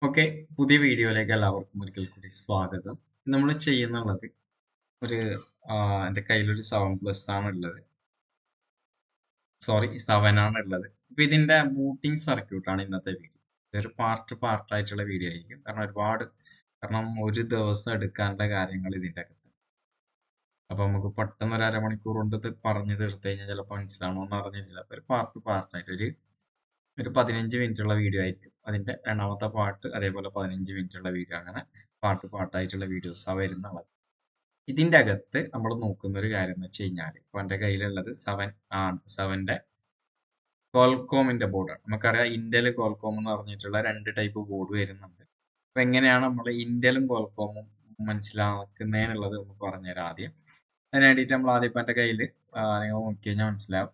Okay പുതിയ വീഡിയോയിലേക്ക് എല്ലാവർക്കും ഒരിക്കൽ കൂടി സ്വാഗതം നമ്മൾ ചെയ്യുന്നുള്ളത് ഒരു ആ, എൻ്റെ കയ്യിലൊരു സെവൻ പ്ലസ് ആണ് ഉള്ളത് സോറി സെവൻ ആണ് ഉള്ളത് അപ്പൊ ഇതിന്റെ ബൂട്ടിംഗ് സർക്യൂട്ട് ആണ് ഇന്നത്തെ വീഡിയോ ഇതൊരു പാർട്ട് പാർട്ടായിട്ടുള്ള വീഡിയോ ആയിരിക്കും കാരണം ഒരുപാട് കാരണം ഒരു ദിവസം എടുക്കാനുള്ള കാര്യങ്ങൾ ഇതിൻ്റെ അകത്ത് അപ്പൊ നമുക്ക് പെട്ടെന്ന് ഒരു അരമണിക്കൂർ കൊണ്ട് ഇത് പറഞ്ഞു തീർത്ത് കഴിഞ്ഞാൽ ചിലപ്പോൾ മനസ്സിലാവണമെന്ന് അറിഞ്ഞിട്ടില്ല അപ്പൊ ഒരു പാർട്ട് പാർട്ടായിട്ട് ഒരു ഒരു പതിനഞ്ച് മിനിറ്റ് ഉള്ള വീഡിയോ ആയിരിക്കും അതിന്റെ രണ്ടാമത്തെ പാർട്ട് അതേപോലെ പതിനഞ്ച് മിനിറ്റ് ഉള്ള വീഡിയോ അങ്ങനെ പാർട്ട് പാർട്ടായിട്ടുള്ള വീഡിയോസ് ആ വരുന്നത് ഇതിന്റെ അകത്ത് നമ്മൾ നോക്കുന്ന ഒരു കാര്യം എന്ന് വെച്ച് കഴിഞ്ഞാൽ ഇപ്പൊ എന്റെ കയ്യിലുള്ളത് സെവൻ ആണ് സെവന്റെ കോൾകോമിന്റെ ബോർഡാണ് നമുക്കറിയാം ഇന്റൽ കോൾകോം എന്ന് പറഞ്ഞിട്ടുള്ള രണ്ട് ടൈപ്പ് ബോർഡ് വരുന്നുണ്ട് അപ്പൊ എങ്ങനെയാണ് നമ്മൾ ഇന്റലും കോൾകോമും മനസ്സിലാക്കുന്നതിനുള്ളത് ഒന്ന് പറഞ്ഞുതരാം ആദ്യം അതിന് വേണ്ടിയിട്ട് നമ്മൾ ആദ്യം ഇപ്പൊ എന്റെ കയ്യിൽ നിങ്ങൾ നോക്കി കഴിഞ്ഞാൽ മനസ്സിലാവും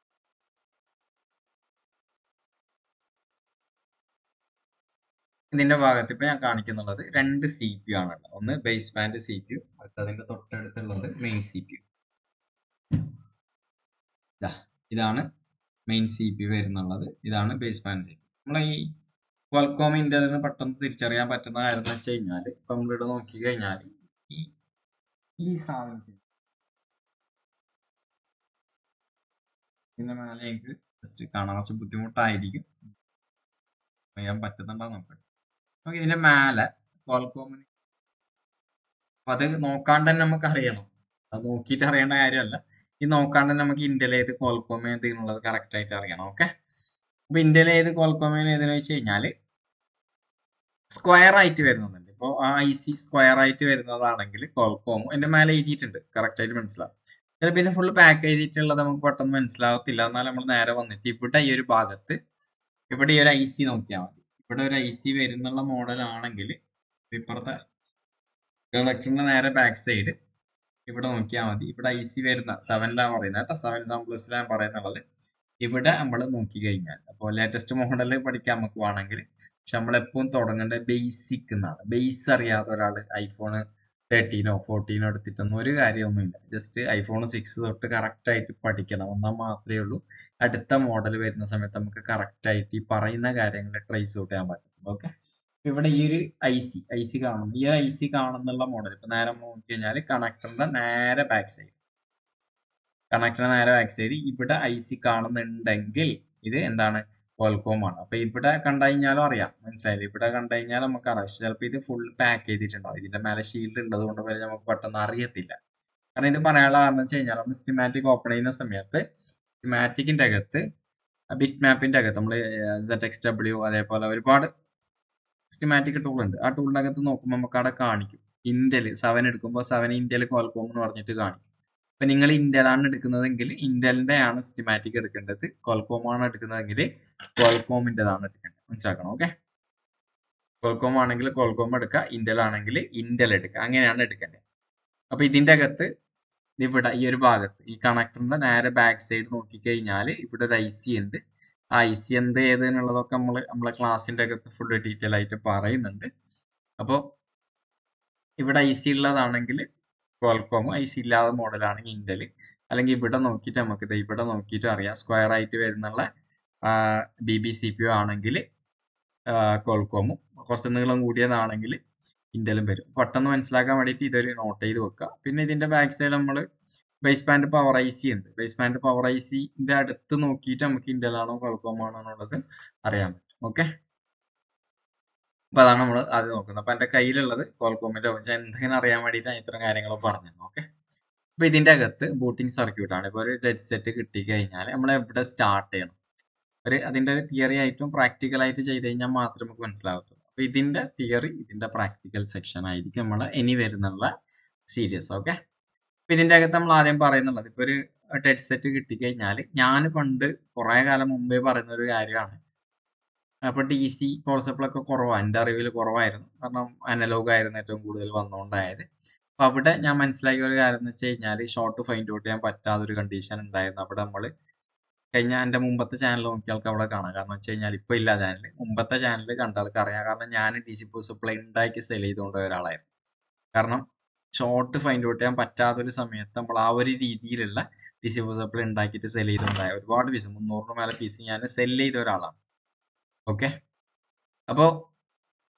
ഇതിന്റെ ഭാഗത്ത് ഇപ്പൊ ഞാൻ കാണിക്കുന്നുള്ളത് രണ്ട് സി പി ആണുള്ളത് ഒന്ന് base band C P U അടുത്തതിന്റെ തൊട്ടടുത്തുള്ളത് മെയിൻ സി പി യു ഇതാണ് മെയിൻ സി പി വരുന്നുള്ളത് ഇതാണ് ബേസ് ബാൻഡ് സി പി നമ്മളെ ഈ ക്വാൾകോം ഇന്റലിന് പെട്ടെന്ന് തിരിച്ചറിയാൻ പറ്റുന്ന കാര്യം എന്ന് വെച്ച് കഴിഞ്ഞാൽ ഇപ്പൊ നമ്മളിവിടെ നോക്കി കഴിഞ്ഞാൽ ഈ ഈ സാധനത്തിന് ഇതിന്റെ മേലെ എനിക്ക് ജസ്റ്റ് കാണാൻ കുറച്ച് ബുദ്ധിമുട്ടായിരിക്കും ചെയ്യാൻ പറ്റുന്നുണ്ടോ നോക്കട്ടെ നമുക്ക് ഇതിന്റെ മേലെ ക്വാൾകോമിന് അപ്പൊ അത് നോക്കാണ്ട് തന്നെ നമുക്ക് അറിയണം അത് നോക്കിയിട്ട് അറിയേണ്ട കാര്യമല്ല ഈ നോക്കാണ്ട് തന്നെ നമുക്ക് ഇന്ത്യയിൽ ഏത് ക്വാൾകോം ഏത് എന്നുള്ളത് കറക്റ്റ് ആയിട്ട് അറിയണം ഓക്കെ അപ്പൊ ഇന്ത്യയിൽ ഏത് ക്വാൾകോം ഏതെന്ന് വെച്ച് കഴിഞ്ഞാല് സ്ക്വയർ ആയിട്ട് വരുന്നുണ്ട് ഇപ്പൊ ആ ഐ സി സ്ക്വയർ ആയിട്ട് വരുന്നതാണെങ്കിൽ ക്വാൾകോം എന്റെ മേലെ എഴുതിയിട്ടുണ്ട് കറക്റ്റ് ആയിട്ട് മനസ്സിലാവും ചിലപ്പോൾ ഇത് ഫുള്ള് പാക്ക് ചെയ്തിട്ടുള്ളത് നമുക്ക് പെട്ടെന്ന് മനസ്സിലാവത്തില്ല എന്നാൽ നമ്മൾ നേരെ വന്നിട്ട് ഇവിടെ ഈ ഒരു ഭാഗത്ത് ഇവിടെ ഈ ഒരു ഐ സി നോക്കിയാൽ മതി ഇവിടെ ഒരു ഐ സി വരുന്നുള്ള മോഡൽ ആണെങ്കിൽ ഇപ്പുറത്തെ കണക്ഷന്റെ നേരെ ബാക്ക് സൈഡ് ഇവിടെ നോക്കിയാൽ മതി ഇവിടെ ഐ സി വരുന്ന സെവനിലാണ് പറയുന്നത് കേട്ടോ സെവൻ സെവൻ പ്ലസിലാണ് പറയുന്നുള്ളത് ഇവിടെ നമ്മൾ നോക്കി കഴിഞ്ഞാൽ അപ്പോൾ ലേറ്റസ്റ്റ് മോഡൽ പഠിക്കാൻ നമുക്ക് വേണമെങ്കിൽ പക്ഷെ നമ്മളെപ്പോഴും തുടങ്ങേണ്ടത് ബേസിക് എന്നാണ് ബേസ് അറിയാത്ത ഒരാൾ ഐഫോൺ തേർട്ടീനോ ഫോർട്ടീനോ എടുത്തിട്ടൊന്നും ഒരു കാര്യമൊന്നുമില്ല ജസ്റ്റ് ഐഫോൺ സിക്സ് തൊട്ട് കറക്റ്റ് ആയിട്ട് പഠിക്കണം എന്നാൽ മാത്രമേ ഉള്ളൂ അടുത്ത മോഡൽ വരുന്ന സമയത്ത് നമുക്ക് കറക്റ്റ് ആയിട്ട് ഈ പറയുന്ന കാര്യങ്ങൾ ട്രേസ് ഔട്ട് ചെയ്യാൻ പറ്റും ഓക്കെ ഇവിടെ ഈ ഒരു ഐ സി ഐ സി കാണുന്നു ഈ ഒരു ഐ സി കാണുന്നുള്ള മോഡൽ ഇപ്പൊ നേരെ നോക്കി കഴിഞ്ഞാൽ കണക്ടറിന്റെ നേരെ ബാക്ക് സൈഡ് കണക്ടറിന്റെ നേരെ ബാക്ക് സൈഡ് ഇവിടെ ഐ സി കാണുന്നുണ്ടെങ്കിൽ ഇത് എന്താണ് കോൾകോം ആണ് അപ്പൊ ഇവിടെ കണ്ടു കഴിഞ്ഞാലും അറിയാം മനസ്സിലായില്ലേ ഇവിടെ കണ്ടു കഴിഞ്ഞാൽ നമുക്ക് അറിയാം പക്ഷെ ചിലപ്പോൾ ഇത് ഫുൾ പാക്ക് ചെയ്തിട്ടുണ്ടാവും ഇതിന്റെ മേലെ ഷീൽഡ് ഉള്ളത് കൊണ്ട് വരെ നമുക്ക് പെട്ടെന്ന് അറിയത്തില്ല കാരണം ഇത് പറയാനുള്ള കാരണം വെച്ച് കഴിഞ്ഞാൽ നമ്മൾ സ്റ്റിമാറ്റിക് ഓപ്പൺ ചെയ്യുന്ന സമയത്ത് സ്റ്റിമാറ്റിക്കിന്റെ അകത്ത് ബിറ്റ് മാപ്പിന്റെ അകത്ത് നമ്മൾ സെറ്റ് എക്സ് ഡബ്ല്യു അതേപോലെ ഒരുപാട് സ്റ്റിമാറ്റിക് ടൂൾ ഉണ്ട് ആ ടൂളിന്റെ അകത്ത് നോക്കുമ്പോൾ നമുക്ക് അവിടെ കാണിക്കും ഇന്റൽ സെവൻ എടുക്കുമ്പോൾ സെവൻ ഇന്റൽ കോൾകോം എന്ന് പറഞ്ഞിട്ട് കാണിക്കും അപ്പൊ നിങ്ങൾ ഇന്റലാണ് എടുക്കുന്നതെങ്കിൽ ഇന്റലിന്റെ ആണ് സ്റ്റിമാറ്റിക് എടുക്കേണ്ടത് കോൾകോം ആണ് എടുക്കുന്നതെങ്കിൽ കോൾകോമിൻ്റെതാണ് എടുക്കേണ്ടത് മനസ്സിലാക്കണം ഓക്കെ കോൾകോം ആണെങ്കിൽ കോൾകോം എടുക്കുക ഇന്റൽ ആണെങ്കിൽ ഇന്റൽ എടുക്കുക അങ്ങനെയാണ് എടുക്കേണ്ടത് അപ്പൊ ഇതിന്റെ അകത്ത് ഇവിടെ ഈ ഒരു ഭാഗത്ത് ഈ കണക്ടറിന്റെ നേരെ ബാക്ക് സൈഡ് നോക്കിക്കഴിഞ്ഞാൽ ഇവിടെ ഒരു ഐ സി ഉണ്ട് ആ ഐ സി എന്ത് ഏത് എന്നുള്ളതൊക്കെ നമ്മൾ നമ്മളെ ക്ലാസ്സിന്റെ അകത്ത് ഫുൾ ഡീറ്റെയിൽ ആയിട്ട് പറയുന്നുണ്ട് അപ്പോൾ ഇവിടെ ഐ സി ഉള്ളതാണെങ്കിൽ ക്വാൾകോം ഐ സി ഇല്ലാത്ത മോഡലാണെങ്കിൽ ഇന്റൽ അല്ലെങ്കിൽ ഇവിടെ നോക്കിയിട്ട് നമുക്ക് ദേ ഇവിടെ നോക്കിയിട്ട് അറിയാം സ്ക്വയർ ആയിട്ട് വരുന്നുള്ള ബി ബി സി പി ആണെങ്കിൽ കോൾകോമും കുറച്ച് നീളം കൂടിയതാണെങ്കിൽ ഇന്റലും വരും പെട്ടെന്ന് മനസ്സിലാക്കാൻ വേണ്ടിയിട്ട് ഇതൊരു നോട്ട് ചെയ്ത് വെക്കുക പിന്നെ ഇതിന്റെ ബാക്ക് സൈഡ് നമ്മൾ base band power I C ഉണ്ട് ബേസ് ബാൻഡ് പവർ ഐ സിന്റെ അടുത്ത് നോക്കിയിട്ട് നമുക്ക് ഇന്റൽ ആണോ കോൾകോം ആണോ എന്നുള്ളത് അറിയാൻ പറ്റും ഓക്കെ അപ്പൊ അതാണ് നമ്മൾ ആദ്യം നോക്കുന്നത് അപ്പൊ എന്റെ കയ്യിലുള്ളത് കോൾകോമിന്റെ പക്ഷെ എന്തെങ്കിലും അറിയാൻ വേണ്ടിയിട്ടാണ് ഇത്തരം കാര്യങ്ങൾ പറഞ്ഞത് ഓക്കെ അപ്പൊ ഇതിന്റെ അകത്ത് ബൂട്ടിംഗ് സർക്യൂട്ട് ആണ് ഇപ്പൊ ഒരു ഡെഡ് സെറ്റ് കിട്ടി കഴിഞ്ഞാൽ നമ്മൾ എവിടെ സ്റ്റാർട്ട് ചെയ്യണം ഒരു അതിന്റെ ഒരു തിയറി ആയിട്ടും പ്രാക്ടിക്കൽ ആയിട്ട് ചെയ്ത് കഴിഞ്ഞാൽ മാത്രമേ നമുക്ക് മനസ്സിലാകത്തുള്ളൂ അപ്പൊ ഇതിന്റെ തിയറി ഇതിന്റെ പ്രാക്ടിക്കൽ സെക്ഷൻ ആയിരിക്കും നമ്മൾ ഇനി വരുന്നുള്ള സീരീസ് ഓക്കെ അപ്പൊ ഇതിന്റെ അകത്ത് നമ്മൾ ആദ്യം പറയുന്നുള്ളത് ഇപ്പൊ ഒരു ടെഡ് സെറ്റ് കിട്ടിക്കഴിഞ്ഞാൽ ഞാൻ പണ്ട് കുറെ കാലം മുമ്പേ പറയുന്ന ഒരു കാര്യമാണ് അപ്പൊ ഡി സി പോസിബിളൊക്കെ കുറവാണ് എൻ്റെ അറിവിൽ കുറവായിരുന്നു കാരണം അനലോഗ് ആയിരുന്നു ഏറ്റവും കൂടുതൽ വന്നുകൊണ്ടായത് അപ്പൊ അവിടെ ഞാൻ മനസ്സിലാക്കിയ ഒരു കാര്യം എന്ന് വെച്ച് കഴിഞ്ഞാൽ ഷോർട്ട് ഫൈൻഡ് ഔട്ട് ചെയ്യാൻ പറ്റാത്ത ഒരു കണ്ടീഷൻ ഉണ്ടായിരുന്നു അവിടെ നമ്മൾ കഴിഞ്ഞ എൻ്റെ മുമ്പത്തെ ചാനൽ നോക്കിയാൾക്ക് അവിടെ കാണാം കാരണം വെച്ച് കഴിഞ്ഞാൽ ഇപ്പൊ ഇല്ല ചാനൽ മുമ്പത്തെ ചാനൽ കണ്ടാൾക്ക് അറിയാം കാരണം ഞാൻ ഡി സി പോസിബിൾ ഉണ്ടാക്കി സെൽ ചെയ്തുകൊണ്ട് ഒരാളായിരുന്നു കാരണം ഷോർട്ട് ഫൈൻഡ് ഔട്ട് ചെയ്യാൻ പറ്റാത്തൊരു സമയത്ത് നമ്മൾ ആ ഒരു രീതിയിലുള്ള ഡി സി പോസിബിൾ ഉണ്ടാക്കിയിട്ട് സെൽ ചെയ്തുകൊണ്ടായ ഒരുപാട് പീസ് മുന്നൂറിന് മേലെ പീസ് ഞാൻ സെൽ ചെയ്ത ഒരാളാണ് ഓക്കെ അപ്പോൾ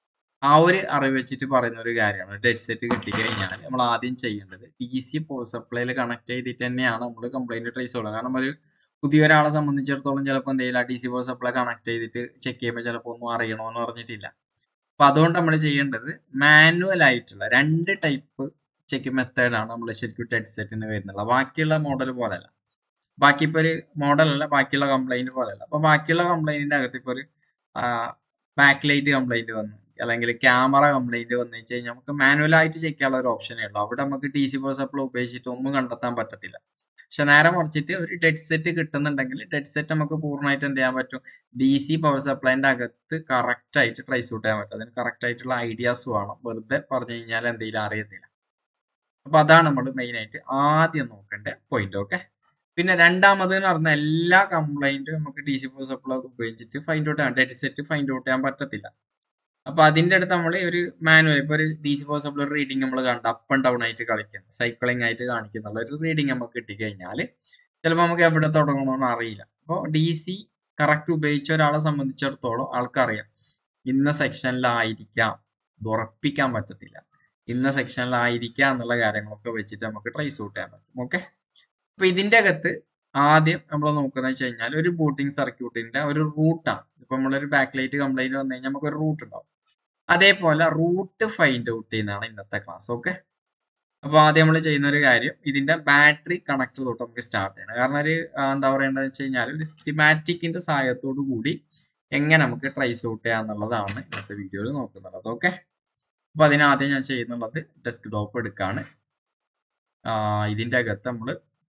ആ ഒരു അറിവ് വെച്ചിട്ട് പറയുന്ന ഒരു കാര്യമാണ് ഡെഡ് സെറ്റ് കിട്ടിക്കഴിഞ്ഞാൽ നമ്മൾ ആദ്യം ചെയ്യേണ്ടത് ഡി സി പവർ സപ്ലൈയിൽ കണക്ട് ചെയ്തിട്ട് തന്നെയാണ് നമ്മൾ കംപ്ലൈന്റ് ട്രേസ് ചെയ്യുന്നത് കാരണം ഒരു പുതിയ ഒരാളെ സംബന്ധിച്ചിടത്തോളം ചിലപ്പോൾ എന്തെങ്കിലും D C power supply connect ചെയ്തിട്ട് ചെക്ക് ചെയ്യുമ്പോൾ ചിലപ്പോൾ ഒന്നും അറിയണമെന്ന് പറഞ്ഞിട്ടില്ല അപ്പൊ അതുകൊണ്ട് നമ്മൾ ചെയ്യേണ്ടത് മാനുവൽ ആയിട്ടുള്ള രണ്ട് ടൈപ്പ് ചെക്ക് മെത്തേഡാണ് നമ്മൾ ശരിക്കും ഡെഡ് സെറ്റിന് വരുന്നത് ബാക്കിയുള്ള മോഡൽ പോലെയല്ല ബാക്കി ഇപ്പോൾ ഒരു മോഡൽ അല്ല ബാക്കിയുള്ള കംപ്ലൈന്റ് പോലെയല്ല അപ്പൊ ബാക്കിയുള്ള കംപ്ലൈന്റിന്റെ അകത്ത് ഇപ്പോൾ ഒരു ബാക്ക് ലൈറ്റ് കംപ്ലൈന്റ് വന്നു അല്ലെങ്കിൽ ക്യാമറ കംപ്ലൈന്റ് വന്നു വെച്ച് കഴിഞ്ഞാൽ നമുക്ക് മാനുവൽ ആയിട്ട് ചെക്ക് ചെയ്യാനുള്ള ഒരു ഓപ്ഷനേ ഉള്ളൂ അവിടെ നമുക്ക് ടി സി പവർ സപ്ലൈ ഉപയോഗിച്ചിട്ട് ഒന്നും കണ്ടെത്താൻ പറ്റത്തില്ല പക്ഷെ നേരെ മറിച്ചിട്ട് ഒരു ഡെഡ് സെറ്റ് കിട്ടുന്നുണ്ടെങ്കിൽ ഡെഡ് സെറ്റ് നമുക്ക് പൂർണ്ണമായിട്ട് എന്ത് ചെയ്യാൻ പറ്റും ഡി സി പവർ സപ്ലൈന്റെ അകത്ത് കറക്റ്റ് ആയിട്ട് ട്രൈസ് ഔട്ട് ചെയ്യാൻ പറ്റും അതിന് കറക്റ്റ് ആയിട്ടുള്ള ഐഡിയാസ് വേണം വെറുതെ പറഞ്ഞു കഴിഞ്ഞാൽ എന്തെങ്കിലും അറിയത്തില്ല അപ്പൊ അതാണ് നമ്മൾ മെയിൻ ആയിട്ട് ആദ്യം നോക്കേണ്ട പോയിന്റ് ഓക്കെ പിന്നെ രണ്ടാമത് എന്ന് പറഞ്ഞാൽ എല്ലാ കംപ്ലൈന്റും നമുക്ക് ഡി സി പവർ സപ്ലൈ ഉപയോഗിച്ചിട്ട് ഫൈൻഡ് ഔട്ട് ചെയ്യാൻ ഡെഡ് സെറ്റ് ഫൈൻഡ് ഔട്ട് ചെയ്യാൻ പറ്റത്തില്ല അപ്പൊ അതിന്റെ അടുത്ത് നമ്മൾ ഒരു മാനുവൽ ഇപ്പൊ ഒരു D C power supply reading നമ്മൾ കണ്ട അപ്പ് ആൻഡ് ഡൗൺ ആയിട്ട് കളിക്കുന്ന സൈക്ലിംഗ് ആയിട്ട് കാണിക്കുന്നുള്ള ഒരു റീഡിങ് നമുക്ക് കിട്ടിക്കഴിഞ്ഞാൽ ചിലപ്പോൾ നമുക്ക് എവിടെ തുടങ്ങണമെന്ന് അറിയില്ല അപ്പോൾ ഡി സി കറക്റ്റ് ഉപയോഗിച്ച ഒരാളെ സംബന്ധിച്ചിടത്തോളം ആൾക്കറിയാം ഇന്ന സെക്ഷനിലായിരിക്കാം ഇത് ഉറപ്പിക്കാൻ പറ്റത്തില്ല ഇന്ന സെക്ഷനിലായിരിക്കാം എന്നുള്ള കാര്യങ്ങളൊക്കെ വെച്ചിട്ട് നമുക്ക് ട്രൈസ് ഔട്ട് ചെയ്യാൻ പറ്റും ഓക്കെ അപ്പൊ ഇതിന്റെ അകത്ത് ആദ്യം നമ്മൾ നോക്കുന്നത് വെച്ച് കഴിഞ്ഞാൽ ഒരു ബൂട്ടിംഗ് സർക്യൂട്ടിന്റെ ഒരു റൂട്ടാണ് ഇപ്പൊ നമ്മളൊരു ബാക്ക് ലൈറ്റ് കംപ്ലൈന്റ് വന്നു കഴിഞ്ഞാൽ നമുക്ക് ഒരു റൂട്ട് ഉണ്ടാവും അതേപോലെ റൂട്ട് ഫൈൻഡ് ഔട്ട് ചെയ്യുന്നതാണ് ഇന്നത്തെ ക്ലാസ് ഓക്കെ അപ്പോൾ ആദ്യം നമ്മൾ ചെയ്യുന്ന ഒരു കാര്യം ഇതിന്റെ ബാറ്ററി കണക്ടർ തൊട്ട് നമുക്ക് സ്റ്റാർട്ട് ചെയ്യണം കാരണം ഒരു ആ, എന്താ പറയേണ്ടത് വെച്ച് കഴിഞ്ഞാൽ ഒരു സ്റ്റിമാറ്റിക്കിന്റെ സഹായത്തോടു കൂടി എങ്ങനെ നമുക്ക് ട്രൈസ് ഔട്ട് ചെയ്യാം എന്നുള്ളതാണ് ഇന്നത്തെ വീഡിയോയിൽ നോക്കുന്നത് ഓക്കെ അപ്പൊ അതിനാദ്യം ഞാൻ ചെയ്യുന്നുള്ളത് ഡെസ്ക് ടോപ്പ് എടുക്കാണ് ആ, ഇതിന്റെ അകത്ത് നമ്മൾ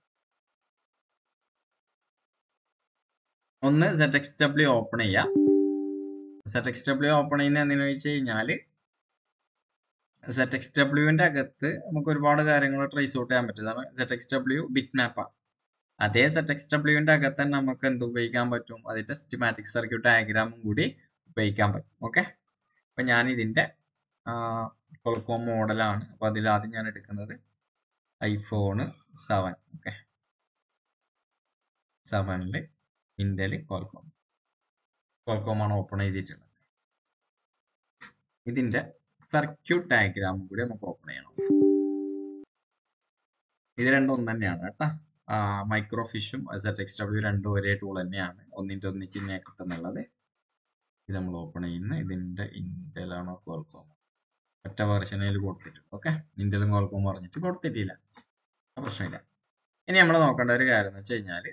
ഒന്ന് സെറ്റ് എക്സ് ഡബ്ല്യു ഓപ്പൺ ചെയ്യാം സെറ്റ് എക്സ് ഡബ്ല്യു ഓപ്പൺ ചെയ്യുന്ന എന്തിനു വെച്ച് കഴിഞ്ഞാല് സെറ്റ് എക്സ് ഡബ്ല്യുവിന്റെ അകത്ത് നമുക്ക് ഒരുപാട് കാര്യങ്ങൾ ട്രേസ് ഔട്ട് ചെയ്യാൻ പറ്റും സെറ്റ് എക്സ് ഡബ്ല്യു ബിറ്റ് മാപ്പാണ് അതേ സെറ്റ് എക്സ് ഡബ്ല്യുവിന്റെ അകത്ത് തന്നെ നമുക്ക് എന്ത് ഉപയോഗിക്കാൻ പറ്റും അതിന്റെ സിസ്റ്റമാറ്റിക് സർക്യൂട്ട് ഡയഗ്രാമും കൂടി ഉപയോഗിക്കാൻ പറ്റും ഓക്കെ അപ്പൊ ഞാൻ ഇതിന്റെ കൊൾക്കോം മോഡലാണ് അപ്പൊ അതിൽ ആദ്യം ഞാൻ എടുക്കുന്നത് ഐഫോണ് സെവൻ ഓക്കെ സെവനില് ഇന്റല് കോൾകോം കോൾകോം ആണ് ഓപ്പൺ ചെയ്തിട്ടുള്ളത് ഇതിന്റെ സർക്യൂട്ട് ഡയഗ്രാം കൂടി നമുക്ക് ഓപ്പൺ ചെയ്യണം ഇത് രണ്ടും ഒന്ന് തന്നെയാണ് കേട്ടോ മൈക്രോ ഫിഷും സെറ്റ് എക്സ് ഡബ്ല്യു രണ്ടും ഒരേ ടൂൾ തന്നെയാണ് ഒന്നിന്റെ ഒന്നിക്ക് തന്നെ കിട്ടുന്നുള്ളത് ഇത് നമ്മൾ ഓപ്പൺ ചെയ്യുന്ന ഇതിന്റെ ഇന്റലാണോ കോൾകോം ഒറ്റ വെർഷനിൽ കൊടുത്തിട്ടുണ്ട് ഓക്കെ ഇന്റലും കോൾകോം പറഞ്ഞിട്ട് കൊടുത്തിട്ടില്ല ആ പ്രശ്നമില്ല ഇനി നമ്മൾ നോക്കേണ്ട ഒരു കാര്യം എന്ന് വെച്ച് കഴിഞ്ഞാൽ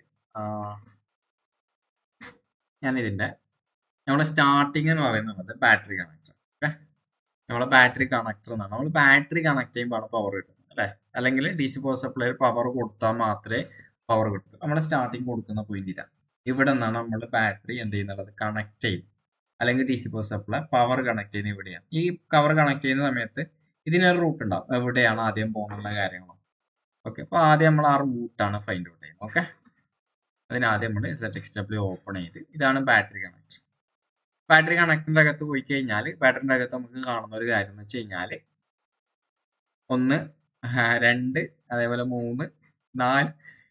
ഞാൻ ഇതിന്റെ നമ്മുടെ സ്റ്റാർട്ടിങ് എന്ന് പറയുന്നത് ബാറ്ററി കണക്ടർ ഓക്കെ നമ്മളെ ബാറ്ററി കണക്ടർ എന്നാണ് നമ്മൾ ബാറ്ററി കണക്ട് ചെയ്യുമ്പോഴാണ് പവർ കിട്ടുന്നത് അല്ലേ അല്ലെങ്കിൽ D C power supply power കൊടുത്താൽ മാത്രമേ പവർ കിട്ടൂ നമ്മുടെ സ്റ്റാർട്ടിങ് കൊടുക്കുന്ന പോയിന്റ് ഇതാണ് ഇവിടെ നിന്നാണ് നമ്മൾ ബാറ്ററി എന്ത് ചെയ്യുന്നുള്ളത് കണക്ട് ചെയ്യും അല്ലെങ്കിൽ D C power supply power connect ചെയ്യുന്നത് ഇവിടെയാണ് ഈ പവർ കണക്ട് ചെയ്യുന്ന സമയത്ത് ഇതിനൊരു റൂട്ട് ഉണ്ടാവും എവിടെയാണ് ആദ്യം പോകുന്നുള്ള കാര്യങ്ങളും ഓക്കെ അപ്പോൾ ആദ്യം നമ്മൾ ആ റൂട്ടാണ് ഫൈൻഡ് ഔട്ട് ചെയ്യുന്നത് ഓക്കെ അതിനാദ്യം നമ്മൾ സെറ്റ് എക്സ് ഡബ്ല്യു ഓപ്പൺ ചെയ്ത് ഇതാണ് ബാറ്ററി കണക്ടർ ബാറ്ററി കണക്ടറിന്റെ അകത്ത് പോയി കഴിഞ്ഞാൽ ബാറ്ററിന്റെ അകത്ത് നമുക്ക് കാണുന്ന ഒരു കാര്യം എന്ന് വെച്ച് കഴിഞ്ഞാൽ ഒന്ന് ആ, രണ്ട് അതേപോലെ മൂന്ന് നാല്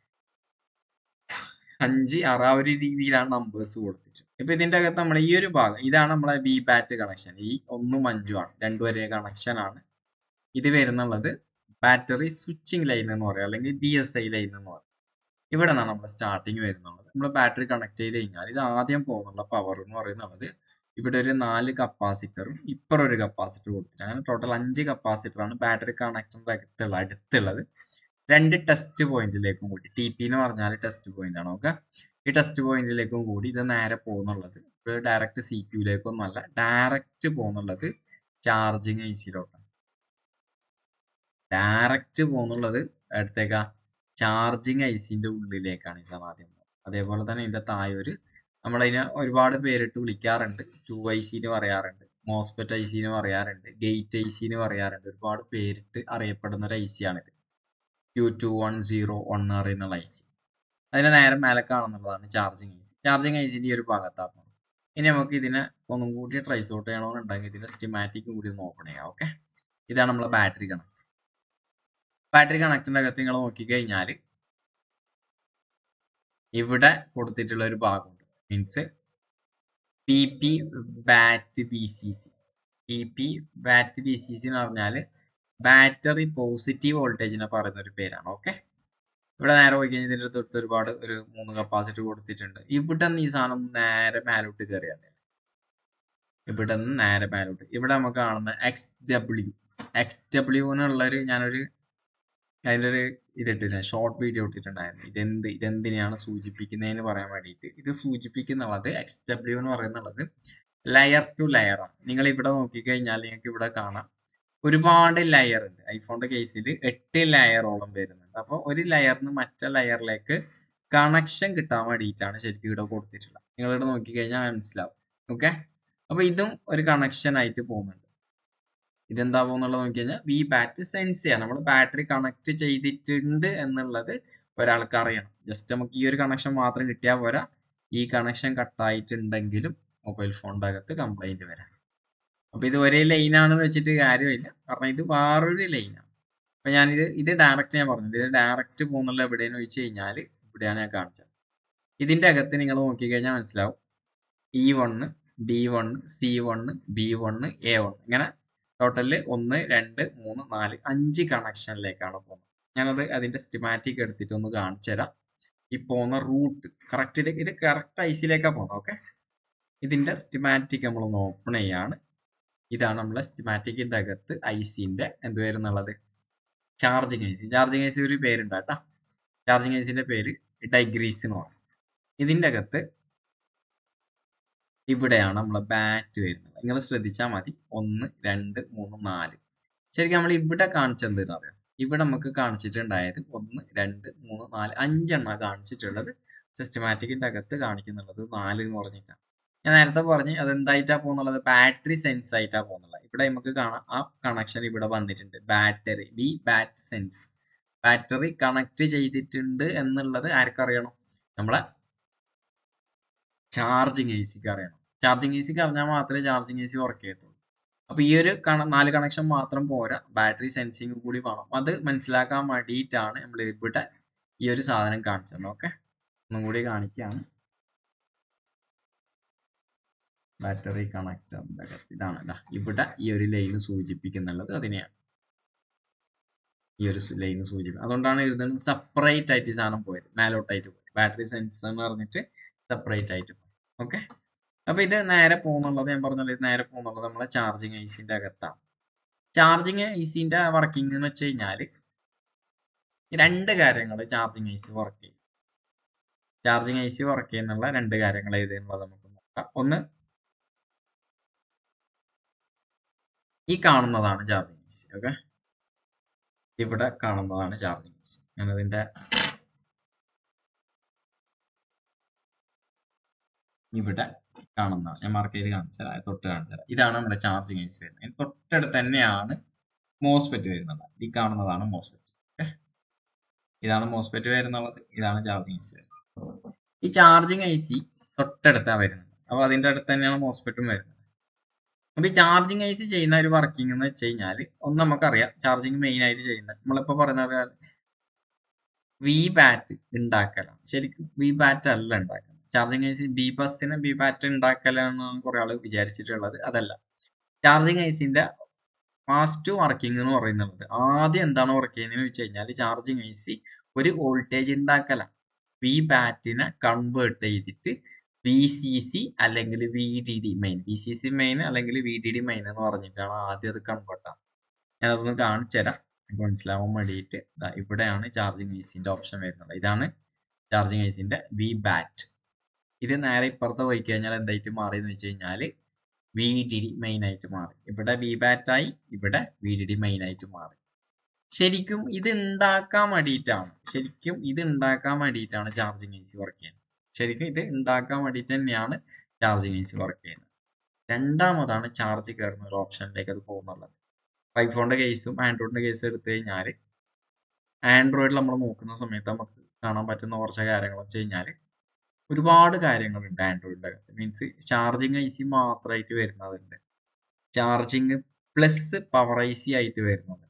അഞ്ച് ആറ് ആ ഒരു രീതിയിലാണ് നമ്പേഴ്സ് കൊടുത്തിട്ട് ഇപ്പൊ ഇതിന്റെ അകത്ത് നമ്മൾ ഈ ഒരു ഭാഗം ഇതാണ് നമ്മളെ വി ബാറ്റ് കണക്ഷൻ ഈ ഒന്നും അഞ്ചും ആണ് രണ്ടു വരെ കണക്ഷൻ ആണ് ഇത് വരുന്നുള്ളത് ബാറ്ററി സ്വിച്ചിങ് ലൈൻ എന്ന് പറയാം അല്ലെങ്കിൽ ബി എസ് ഐ ലൈൻ എന്ന് പറയാം ഇവിടെ നിന്നാണ് നമ്മൾ സ്റ്റാർട്ടിങ് വരുന്നുള്ളത് നമ്മൾ ബാറ്ററി കണക്ട് ചെയ്ത് കഴിഞ്ഞാൽ ഇത് ആദ്യം പോകുന്നുള്ള പവർ എന്ന് പറയുന്നത് ഇവിടെ ഒരു നാല് കപ്പാസിറ്ററും ഇപ്പുറം ഒരു കപ്പാസിറ്റർ കൊടുത്തിട്ട് അങ്ങനെ ടോട്ടൽ അഞ്ച് കപ്പാസിറ്റർ ആണ് ബാറ്ററി കണക്ടറിന്റെ അകത്തുള്ള അടുത്തുള്ളത് രണ്ട് ടെസ്റ്റ് പോയിന്റിലേക്കും കൂടി ടി പി എന്ന് പറഞ്ഞാൽ ടെസ്റ്റ് പോയിന്റ് ആണ് ഓക്കെ ഈ ടെസ്റ്റ് പോയിന്റിലേക്കും കൂടി ഇത് നേരെ പോകുന്നുള്ളത് ഇപ്പോൾ ഡയറക്റ്റ് സി ക്യൂയിലേക്കൊന്നും അല്ല ഡയറക്റ്റ് പോകുന്നുള്ളത് ചാർജിങ് ഐ സിയിലോട്ടാണ് ഡയറക്റ്റ് പോകുന്നുള്ളത് അടുത്തേക്കാ ചാർജിങ് ഐസിന്റെ ഉള്ളിലേക്കാണ് ഈ സാധനം ആദ്യം പോകുന്നത്. അതേപോലെ തന്നെ ഇതിന്റെ താഴെ ഒരു നമ്മളതിനെ ഒരുപാട് പേരിട്ട് വിളിക്കാറുണ്ട് ടു ഐ സിന്ന് പറയാറുണ്ട് മോസ്ഫെറ്റ് ഐ സിന്ന് പറയാറുണ്ട് ഗേറ്റ് ഐ സിന്ന് പറയാറുണ്ട് ഒരുപാട് പേരിട്ട് അറിയപ്പെടുന്ന ഒരു ഐ സി ആണിത് Q two one zero one അറിയുന്നുള്ള ഐ സി അതിന് നേരെ മേലെ കാണുന്നതാണ് charging I C charging I സിന്റെ ഈ ഒരു ഭാഗത്താണ് ഇനി നമുക്ക് ഇതിനെ ഒന്നും കൂടി ട്രൈസ് ഔട്ട് ചെയ്യണമെന്നുണ്ടെങ്കിൽ ഇതിന്റെ സ്റ്റിമാറ്റിക് കൂടി ഒന്ന് ഓപ്പൺ ചെയ്യാം ഓക്കെ ഇതാണ് നമ്മളെ ബാറ്ററി കണക്ട് ബാറ്ററി കണക്റ്റിന്റെ അകത്ത് നിങ്ങൾ നോക്കിക്കഴിഞ്ഞാൽ ഇവിടെ കൊടുത്തിട്ടുള്ള ഒരു ഭാഗമുണ്ട് means P P bat B C C B P bat B C C എന്ന് പറഞ്ഞാൽ ബാറ്ററി പോസിറ്റീവ് വോൾട്ടേജിനെ പറയുന്ന ഒരു പേരാണ് ഓക്കെ ഇവിടെ നേരെ പോയി കഴിഞ്ഞാൽ ഇതിൻ്റെ തൊട്ട് ഒരുപാട് ഒരു മൂന്ന് കപ്പാസിറ്റി കൊടുത്തിട്ടുണ്ട് ഇവിടെ നിന്ന് ഈ സാധനം നേരെ മേലോട്ട് കയറിയാണ് ഇവിടെ നിന്ന് നേരെ മേലോട്ട് ഇവിടെ നമുക്ക് കാണുന്ന എക്സ് ഡബ്ല്യു എക്സ് ഡബ്ല്യു എന്നുള്ളൊരു ഞാനൊരു അതിൻ്റെ ഒരു ഇതിട്ടില്ല ഷോർട്ട് വീഡിയോ ഇട്ടിട്ടുണ്ടായിരുന്നു ഇതെന്ത് ഇതെന്തിനെയാണ് സൂചിപ്പിക്കുന്നതെന്ന് പറയാൻ വേണ്ടിയിട്ട് ഇത് സൂചിപ്പിക്കുന്നുള്ളത് എക്സ് ഡബ്ല്യു എന്ന് പറയുന്നുള്ളത് ലെയർ ടു ലെയർ ആണ് നിങ്ങൾ ഇവിടെ നോക്കിക്കഴിഞ്ഞാൽ നിങ്ങൾക്ക് ഇവിടെ കാണാം ഒരുപാട് ലെയർ ഉണ്ട് ഐഫോണിന്റെ കേസിൽ എട്ട് ലെയറോളം വരുന്നുണ്ട് അപ്പോൾ ഒരു ലെയറിന് മറ്റേ ലെയറിലേക്ക് കണക്ഷൻ കിട്ടാൻ വേണ്ടിയിട്ടാണ് ശരിക്കും ഇവിടെ കൊടുത്തിട്ടുള്ളത് നിങ്ങൾ ഇവിടെ നോക്കിക്കഴിഞ്ഞാൽ മനസ്സിലാവും ഓക്കെ അപ്പോൾ ഇതും ഒരു കണക്ഷൻ ആയിട്ട് പോകുന്നുണ്ട് ഇതെന്താ പോകുന്നുള്ളത് നോക്കി കഴിഞ്ഞാൽ വി ബാറ്റ് സെൻസ് ചെയ്യാൻ നമ്മൾ ബാറ്ററി കണക്ട് ചെയ്തിട്ടുണ്ട് എന്നുള്ളത് ഒരാൾക്ക് അറിയണം ജസ്റ്റ് നമുക്ക് ഈ ഒരു കണക്ഷൻ മാത്രം കിട്ടിയാൽ പോരാ ഈ കണക്ഷൻ കട്ടായിട്ടുണ്ടെങ്കിലും മൊബൈൽ ഫോണിൻ്റെ അകത്ത് കംപ്ലൈന്റ് വരാം അപ്പൊ ഇത് ഒരേ ലൈനാണെന്ന് വെച്ചിട്ട് കാര്യമില്ല കാരണം ഇത് വേറൊരു ലൈനാണ് അപ്പൊ ഞാനിത് ഇത് ഡയറക്റ്റ് ഞാൻ പറഞ്ഞത് ഇത് ഡയറക്റ്റ് പോകുന്നുള്ള എവിടെയെന്ന് വെച്ച് കഴിഞ്ഞാൽ ഇവിടെയാണ് ഞാൻ കാണിച്ചത് ഇതിന്റെ അകത്ത് നിങ്ങൾ നോക്കിക്കഴിഞ്ഞാൽ മനസ്സിലാവും E one D one C one B one A one ഇങ്ങനെ ടോട്ടലിൽ ഒന്ന് രണ്ട് മൂന്ന് നാല് അഞ്ച് കണക്ഷനിലേക്കാണ് പോകുന്നത് ഞാനത് അതിന്റെ സ്റ്റിമാറ്റിക് എടുത്തിട്ട് ഒന്ന് കാണിച്ചു തരാം ഈ പോകുന്ന റൂട്ട് കറക്റ്റ് ഇത് ഇത് കറക്റ്റ് ഐസിയിലേക്കാണ് പോകുന്നത് ഓക്കെ ഇതിന്റെ സ്റ്റിമാറ്റിക് നമ്മളൊന്ന് ഓപ്പൺ ചെയ്യാണ് ഇതാണ് നമ്മളെ സ്റ്റിമാറ്റിക്കിന്റെ അകത്ത് ഐ സിന്റെ എന്ത് വരുന്നുള്ളത് charging I C charging I C ഒരു പേരുണ്ട് കേട്ടോ ചാർജിങ് ഐ സിന്റെ പേര് ഡൈഗ്രീസ് എന്ന് പറയും ഇതിന്റെ അകത്ത് ഇവിടെയാണ് നമ്മളെ ബാറ്റ് വരുന്നത് നിങ്ങൾ ശ്രദ്ധിച്ചാൽ മതി ഒന്ന് രണ്ട് മൂന്ന് നാല് ശരിക്കും നമ്മൾ ഇവിടെ കാണിച്ചത് എന്തെന്ന് അറിയാം ഇവിടെ നമുക്ക് കാണിച്ചിട്ടുണ്ടായത് ഒന്ന് രണ്ട് മൂന്ന് നാല് അഞ്ചെണ്ണ കാണിച്ചിട്ടുള്ളത് സിസ്റ്റമാറ്റിക്കിന്റെ അകത്ത് കാണിക്കുന്നുള്ളത് നാല് എന്ന് പറഞ്ഞിട്ടാണ് ഞാൻ നേരത്തെ പറഞ്ഞ് അത് എന്തായിട്ടാ പോകുന്നുള്ളത് ബാറ്ററി സെൻസ് ആയിട്ടാ പോകുന്നുള്ളത് ഇവിടെ നമുക്ക് കാണാം ആ കണക്ഷൻ ഇവിടെ വന്നിട്ടുണ്ട് battery B bat sense battery connect ചെയ്തിട്ടുണ്ട് എന്നുള്ളത് ആർക്കറിയണം നമ്മളെ ചാർജിങ് എ സിക്ക് അറിയണം ചാർജിങ് എ സിക്ക് അറിഞ്ഞാൽ മാത്രമേ ചാർജിങ് എ സി വർക്ക് ചെയ്യത്തുള്ളൂ അപ്പൊ ഈ ഒരു കണ നാല് കണക്ഷൻ മാത്രം പോരാ ബാറ്ററി സെൻസിങ് കൂടി വേണം അത് മനസ്സിലാക്കാൻ വേണ്ടിയിട്ടാണ് നമ്മൾ ഇവിടെ ഈ ഒരു സാധനം കാണിച്ചത് ഓക്കെ ഒന്നും കൂടി കാണിക്കുകയാണ് ബാറ്ററി കണക്ടർ ഇതാണ് ഇതാ ഇവിടെ ഈ ഒരു ലൈന് സൂചിപ്പിക്കുന്നുള്ളത് അതിനെയാണ് ഈ ഒരു ലൈന് സൂചിപ്പിക്കും അതുകൊണ്ടാണ് എഴുതുന്നത് സെപ്പറേറ്റ് ആയിട്ട് ഈ സാധനം പോയത് മേലോട്ടായിട്ട് പോയി ബാറ്ററി സെൻസ് എന്ന് പറഞ്ഞിട്ട് സെപ്പറേറ്റ് ആയിട്ട് പോയി ഓക്കെ അപ്പൊ ഇത് നേരെ പോകുന്നുള്ളത് ഞാൻ പറഞ്ഞല്ലോ ഇത് നേരെ പോകുന്നുള്ളത് നമ്മളെ ചാർജിങ് ഐസിന്റെ അകത്താണ് ചാർജിങ് ഐസിന്റെ വർക്കിംഗ് എന്ന് വെച്ച് കഴിഞ്ഞാല് രണ്ട് കാര്യങ്ങൾ ചാർജിങ് ഐസി വർക്ക് ചെയ്യും ചാർജിങ് ഐസി വർക്ക് ചെയ്യുന്നുള്ള രണ്ട് കാര്യങ്ങൾ ഏതെന്നുള്ളത് നമുക്ക് നോക്കാം ഒന്ന് ഈ കാണുന്നതാണ് ചാർജിങ് ഐസി ഓക്കെ ഇവിടെ കാണുന്നതാണ് ചാർജിങ് ഐസി ഞാനതിന്റെ ഇവിടെ കാണുന്ന ഞാൻ മാർക്ക് ചെയ്ത് കാണിച്ചുതരാം തൊട്ട് കാണിച്ചുതരാം ഇതാണ് നമ്മുടെ ചാർജിങ് ഐസി വരുന്നത് ഇതിന് തൊട്ടടുത്ത് തന്നെയാണ് മോസ്ഫെറ്റ് വരുന്നത് ഈ കാണുന്നതാണ് മോസ്ഫെറ്റ് ഓക്കെ ഇതാണ് മോസ്ഫെറ്റ് വരുന്നുള്ളത് ഇതാണ് ചാർജിങ് ഐസി വരുന്നത് ഈ ചാർജിങ് ഐസി തൊട്ടടുത്താണ് വരുന്നത് അപ്പോൾ അതിന്റെ അടുത്ത് തന്നെയാണ് മോസ്ഫെറ്റും വരുന്നത് അപ്പൊ ഈ ചാർജിങ് ഐസി ചെയ്യുന്ന ഒരു വർക്കിംഗ് എന്ന് വെച്ച് കഴിഞ്ഞാൽ ഒന്ന് നമുക്കറിയാം ചാർജിങ് മെയിൻ ആയിട്ട് ചെയ്യുന്നത് നമ്മളിപ്പോ പറയുന്ന വി ബാറ്റ് ഉണ്ടാക്കലാണ് ശരിക്കും വി ബാറ്റ് അല്ല ഉണ്ടാക്കുന്നത് ചാർജിങ് ഐസി ബി ബസ്സിന് ബി ബാറ്റ് ഉണ്ടാക്കലാണെന്നാണ് കുറെ ആൾ വിചാരിച്ചിട്ടുള്ളത് അതല്ല ചാർജിങ് ഐസിന്റെ ഫാസ്റ്റ് വർക്കിംഗ് എന്ന് പറയുന്നത് ആദ്യം എന്താണ് വർക്ക് ചെയ്യുന്നതെന്ന് വെച്ച് കഴിഞ്ഞാൽ ചാർജിങ് ഐസി ഒരു വോൾട്ടേജ് ഉണ്ടാക്കലാണ് വി ബാറ്റിനെ കൺവേർട്ട് ചെയ്തിട്ട് വി സി സി അല്ലെങ്കിൽ V D D main V C C main അല്ലെങ്കിൽ വി ഡി ഡി മെയിൻ എന്ന് പറഞ്ഞിട്ടാണ് ആദ്യം അത് കൺവേർട്ട് ആവുന്നത് ഞാനതൊന്ന് കാണിച്ചു തരാം എനിക്ക് മനസ്സിലാവാൻ വേണ്ടിയിട്ട് ഇവിടെയാണ് ചാർജിങ് ഐസിന്റെ ഓപ്ഷൻ വരുന്നത് ഇതാണ് ചാർജിങ് ഐസിന്റെ വി ബാറ്റ് ഇത് നേരെ ഇപ്പുറത്ത് പോയി കഴിഞ്ഞാൽ എന്തായിട്ട് മാറിയെന്ന് വെച്ച് കഴിഞ്ഞാൽ വി ഡി ഡി മെയിൻ ആയിട്ട് മാറി ഇവിടെ വി ബാറ്റ് ആയി ഇവിടെ വി ഡി ഡി മെയിൻ ആയിട്ട് മാറി ശരിക്കും ഇത് ഉണ്ടാക്കാൻ വേണ്ടിയിട്ടാണ് ശരിക്കും ഇത് ഉണ്ടാക്കാൻ വേണ്ടിയിട്ടാണ് ചാർജിങ് ഐ സി വർക്ക് ചെയ്യുന്നത് ശരിക്കും ഇത് ഉണ്ടാക്കാൻ വേണ്ടിയിട്ട് തന്നെയാണ് ചാർജിങ് ഐ സി വർക്ക് ചെയ്യുന്നത് രണ്ടാമതാണ് ചാർജ് കയറുന്ന ഒരു ഓപ്ഷനിലേക്ക് അത് പോകുന്നുള്ളത് ഐഫോണിന്റെ കേസും ആൻഡ്രോയിഡിന്റെ കേസും എടുത്തു കഴിഞ്ഞാൽ ആൻഡ്രോയിഡിൽ നമ്മൾ നോക്കുന്ന സമയത്ത് നമുക്ക് കാണാൻ പറ്റുന്ന കുറച്ച് കാര്യങ്ങൾ വെച്ച് കഴിഞ്ഞാൽ ഒരുപാട് കാര്യങ്ങളുണ്ട് ആൻഡ്രോയിഡിന്റെ അകത്ത് മീൻസ് ചാർജിങ് ഐ സി മാത്രമായിട്ട് വരുന്നതുണ്ട് charging plus power I C ആയിട്ട് വരുന്നതുണ്ട്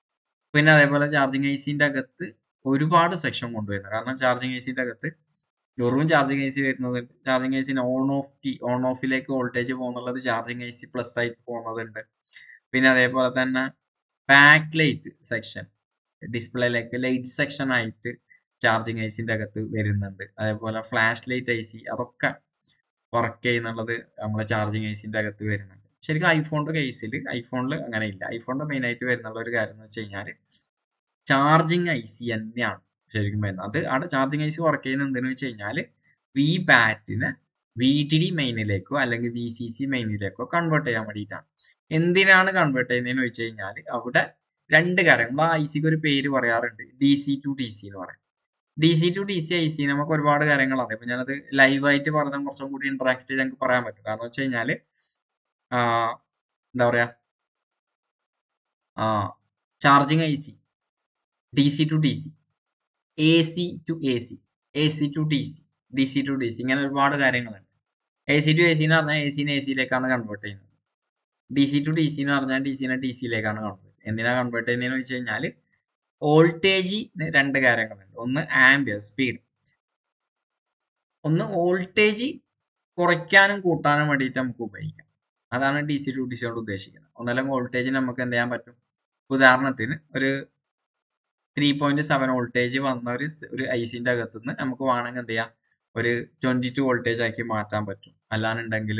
പിന്നെ അതേപോലെ ചാർജിങ് ഐ സിന്റെ അകത്ത് ഒരുപാട് സെക്ഷൻ കൊണ്ടുവരുന്നത് കാരണം ചാർജിങ് ഐ സിന്റെ അകത്ത് വെറും ചാർജിങ് ഐ സി വരുന്നത് ചാർജിങ് ഐ സിന് ഓൺ ഓഫ് ടി ഓൺ ഓഫിലേക്ക് വോൾട്ടേജ് പോകുന്നുള്ളത് ചാർജിങ് ഐ സി പ്ലസ് ആയിട്ട് പോകുന്നതുണ്ട് പിന്നെ അതേപോലെ തന്നെ ബാക്ക് ലൈറ്റ് സെക്ഷൻ ഡിസ്പ്ലേയിലേക്ക് ലൈറ്റ് സെക്ഷൻ ആയിട്ട് ചാർജിങ് ഐ സിന്റെ അകത്ത് വരുന്നുണ്ട് അതേപോലെ ഫ്ലാഷ് ലൈറ്റ് ഐ സി അതൊക്കെ വർക്ക് ചെയ്യുന്നുള്ളത് നമ്മളെ ചാർജിങ് ഐ സിന്റെ അകത്ത് വരുന്നുണ്ട് ശരിക്കും ഐഫോണിന്റെ കേസിൽ ഐഫോണിൽ അങ്ങനെ ഇല്ല ഐഫോണിന്റെ മെയിൻ ആയിട്ട് വരുന്നുള്ള ഒരു കാര്യം എന്ന് വെച്ച് കഴിഞ്ഞാൽ ചാർജിങ് ഐ സി തന്നെയാണ് ശരിക്കും വരുന്നത് അത് അവിടെ ചാർജിങ് ഐ സി വർക്ക് ചെയ്യുന്നത് എന്തെന്ന് വെച്ച് കഴിഞ്ഞാൽ വി ബാറ്റിനെ വി ടി ഡി മെയിനിലേക്കോ അല്ലെങ്കിൽ വി സി സി മെയിനിലേക്കോ കൺവേർട്ട് ചെയ്യാൻ വേണ്ടിയിട്ടാണ് എന്തിനാണ് കൺവേർട്ട് ചെയ്യുന്നതെന്ന് വെച്ച് കഴിഞ്ഞാൽ അവിടെ രണ്ട് കാര്യങ്ങൾ ആ ഐ സിക്ക് ഒരു പേര് പറയാറുണ്ട് D C to D C എന്ന് പറയും D C to D C I C നമുക്ക് ഒരുപാട് കാര്യങ്ങളാണ് ഇപ്പൊ ഞാനത് ലൈവായിട്ട് പറഞ്ഞാൽ കുറച്ചും കൂടി ഇന്ററാക്ട് ചെയ്ത് ഞങ്ങൾക്ക് പറയാൻ പറ്റും കാരണം വെച്ച് കഴിഞ്ഞാല് എന്താ പറയാ charging I C D C to D C A C to A C A C to D C D C to D C ഇങ്ങനെ ഒരുപാട് കാര്യങ്ങളുണ്ട് A C to A C എന്ന് പറഞ്ഞാൽ എ സിനെ എ സിയിലേക്കാണ് കൺവേർട്ട് ചെയ്യുന്നത് D C to D C എന്ന് പറഞ്ഞാൽ ഡി സിനെ ഡി സിയിലേക്കാണ് കൺവേർട്ട് എന്തിനാ കൺവേർട്ട് ചെയ്യുന്നതെന്ന് വെച്ച് കഴിഞ്ഞാൽ വോൾട്ടേജിന് രണ്ട് കാര്യങ്ങളുണ്ട് ഒന്ന് ആംബിയർ സ്പീഡ് ഒന്ന് വോൾട്ടേജ് കുറയ്ക്കാനും കൂട്ടാനും വേണ്ടിയിട്ട് നമുക്ക് ഉപയോഗിക്കാം അതാണ് D C to D C കൊണ്ട് ഉദ്ദേശിക്കുന്നത് ഒന്നല്ലെങ്കിൽ വോൾട്ടേജ് നമുക്ക് എന്ത് ചെയ്യാൻ പറ്റും ഉദാഹരണത്തിന് ഒരു ത്രീ പോയിന്റ് സെവൻ വോൾട്ടേജ് വന്ന ഒരു സ് ഒരു ഐ സിന്റെ അകത്ത് നിന്ന് നമുക്ക് വേണമെങ്കിൽ എന്ത് ചെയ്യാം ഒരു ട്വന്റി ടു വോൾട്ടേജ് ആക്കി മാറ്റാൻ പറ്റും അല്ലാന്നുണ്ടെങ്കിൽ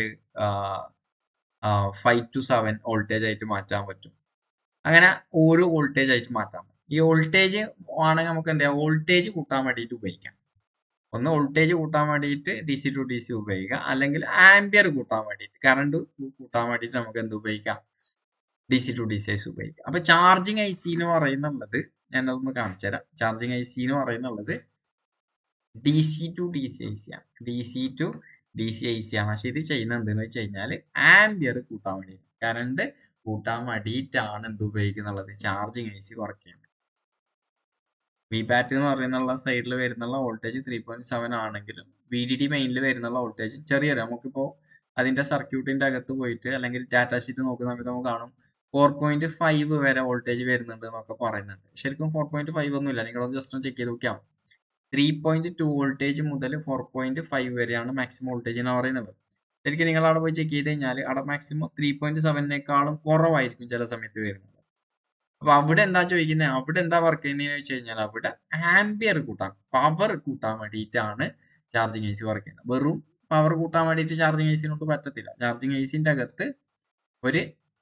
ഫൈവ് ടു സെവൻ വോൾട്ടേജ് ആയിട്ട് മാറ്റാൻ പറ്റും അങ്ങനെ ഓരോ വോൾട്ടേജ് ആയിട്ട് മാറ്റാൻ പറ്റും ഈ വോൾട്ടേജ് ആണെങ്കിൽ നമുക്ക് എന്താ വോൾട്ടേജ് കൂട്ടാൻ വേണ്ടിയിട്ട് ഉപയോഗിക്കാം ഒന്ന് വോൾട്ടേജ് കൂട്ടാൻ വേണ്ടിയിട്ട് D C to D C ഉപയോഗിക്കാം അല്ലെങ്കിൽ ആംബിയർ കൂട്ടാൻ വേണ്ടിയിട്ട് കറണ്ട് കൂട്ടാൻ വേണ്ടിയിട്ട് നമുക്ക് എന്ത് ഉപയോഗിക്കാം D C to D C ICs ഉപയോഗിക്കാം അപ്പൊ ചാർജിങ് ഐ സി എന്ന് പറയുന്നുള്ളത് ഞാനതൊന്ന് കാണിച്ചു തരാം ചാർജിങ് ഐ സി എന്ന് പറയുന്നുള്ളത് D C to D C I C ആണ് D C to D C I C ആണ് പക്ഷെ ഇത് ചെയ്യുന്നത് എന്തെന്ന് വെച്ച് കഴിഞ്ഞാൽ ആംബിയർ കൂട്ടാൻ വേണ്ടി കറണ്ട് കൂട്ടാൻ വേണ്ടിയിട്ടാണ് എന്ത് ഉപയോഗിക്കുന്നുള്ളത് ചാർജിങ് ഐ സി വർക്ക് ചെയ്യുന്നത് വി ബാറ്റ് എന്ന് പറയുന്നുള്ള സൈഡിൽ വരുന്നുള്ള വോൾട്ടേജ് ത്രീ പോയിന്റ് സെവൻ ആണെങ്കിലും വി ഡി ഡി മെയിനിൽ വരുന്നുള്ള വോൾട്ടേജ് ചെറിയൊരു നമുക്കിപ്പോൾ അതിന്റെ സർക്യൂട്ടിന്റെ അകത്ത് പോയിട്ട് അല്ലെങ്കിൽ ഡാറ്റ ഷീറ്റ് നോക്കുന്ന സമയത്ത് നമുക്ക് കാണും ഫോർ പോയിന്റ് ഫൈവ് വരെ വോൾട്ടേജ് വരുന്നുണ്ട് എന്നൊക്കെ പറയുന്നുണ്ട് ശരിക്കും ഫോർ പോയിന്റ് ഫൈവ് ഒന്നുമില്ല നിങ്ങളത് ജസ്റ്റ് ഒന്ന് ചെക്ക് ചെയ്ത് നോക്കിയാൽ ത്രീ പോയിന്റ് ടു വോൾട്ടേജ് മുതൽ ഫോർ പോയിന്റ് ഫൈവ് വരെയാണ് മാക്സിമം വോൾട്ടേജ് എന്ന് പറയുന്നത് ശരിക്കും നിങ്ങൾ അവിടെ പോയി ചെക്ക് ചെയ്ത് കഴിഞ്ഞാൽ അവിടെ മാക്സിമം ത്രീ പോയിന്റ് സെവനേക്കാളും കുറവായിരിക്കും ചില സമയത്ത് വരുന്നത് അപ്പൊ അവിടെ എന്താ ചോദിക്കുന്നത് അവിടെ എന്താ വർക്ക് ചെയ്യുന്നതെന്ന് വെച്ച് കഴിഞ്ഞാൽ അവിടെ ആംബിയർ കൂട്ടാൻ പവർ കൂട്ടാൻ വേണ്ടിയിട്ടാണ് ചാർജിങ് ഐ സി വർക്ക് ചെയ്യുന്നത് വെറും പവർ കൂട്ടാൻ വേണ്ടിയിട്ട് ചാർജിങ് ഐ സിനോട്ട് പറ്റത്തില്ല ചാർജിങ് ഐ സിന്റെ അകത്ത് ഒരു